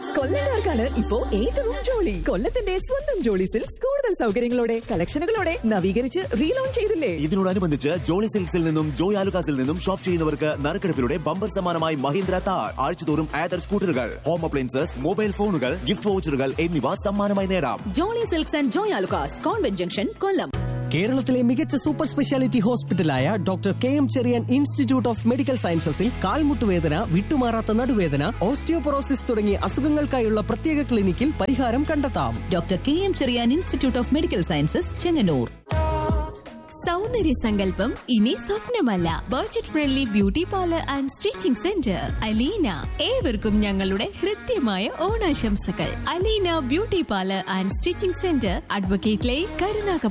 കൊല്ലക്കാർക്കാണ് ഇപ്പോ ഏറ്റവും ജോളി കൊല്ലത്തിന്റെ സ്വന്തം ജോളി സിൽക്സ് കൂടുതൽ സൗകര്യങ്ങളോടെ കളക്ഷനുകളോടെ നവീകരിച്ച് റീലോഞ്ച് ചെയ്തില്ലേ ഇതിനോടനുബന്ധിച്ച് ജോളി സിൽക്സിൽ നിന്നും ജോയ് ആലുകാസിൽ നിന്നും ഷോപ്പ് ചെയ്യുന്നവർക്ക് നറുക്കെടുപ്പിലൂടെ ബമ്പർ സമ്മാനമായി മഹീന്ദ്ര താർ ആഴ്ചതോറും ആദർ സ്കൂട്ടറുകൾ ഹോം അപ്ലയൻസസ് മൊബൈൽ ഫോണുകൾ ഗിഫ്റ്റ് വൗച്ചറുകൾ എന്നിവ സമ്മാനമായി നേടാം Jolly Silks and Joy Alukkas convent junction Kollam കേരളത്തിലെ മികച്ച സൂപ്പർ സ്പെഷ്യാലിറ്റി ഹോസ്പിറ്റലായ doctor K M Cherian institute of medical സയൻസസിൽ കാൽമുട്ടുവേദന വിട്ടുമാറാത്ത നടുവേദന ഓസ്റ്റിയോപൊറോസിസ് തുടങ്ങിയ അസുഖങ്ങൾക്കായുള്ള പ്രത്യേക ക്ലിനിക്കിൽ പരിഹാരം കണ്ടെത്താം doctor K M Cherian institute of medical sciences Chengannur സൗന്ദര്യ സങ്കല്പം ഇനി സ്വപ്നമല്ല budget friendly beauty parlour and stitching centre Aleena ഏവർക്കും ഞങ്ങളുടെ ഹൃദ്യമായ ഓണാശംസകൾ Aleena beauty parlour and stitching centre advocate line Karunagappally